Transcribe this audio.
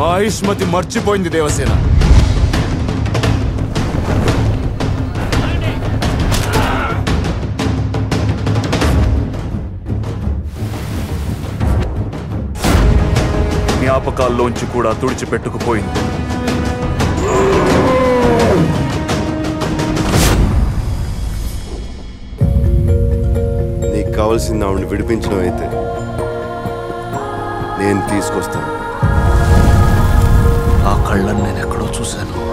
ఆయుష్మతి మర్చిపోయింది దేవసేన జ్ఞాపకాల్లోంచి కూడా తుడిచిపెట్టుకుపోయింది నీకు కావాల్సింది ఆవిడని విడిపించడం అయితే నేను తీసుకొస్తాను ఆ కళ్ళని నేను ఎక్కడో చూశాను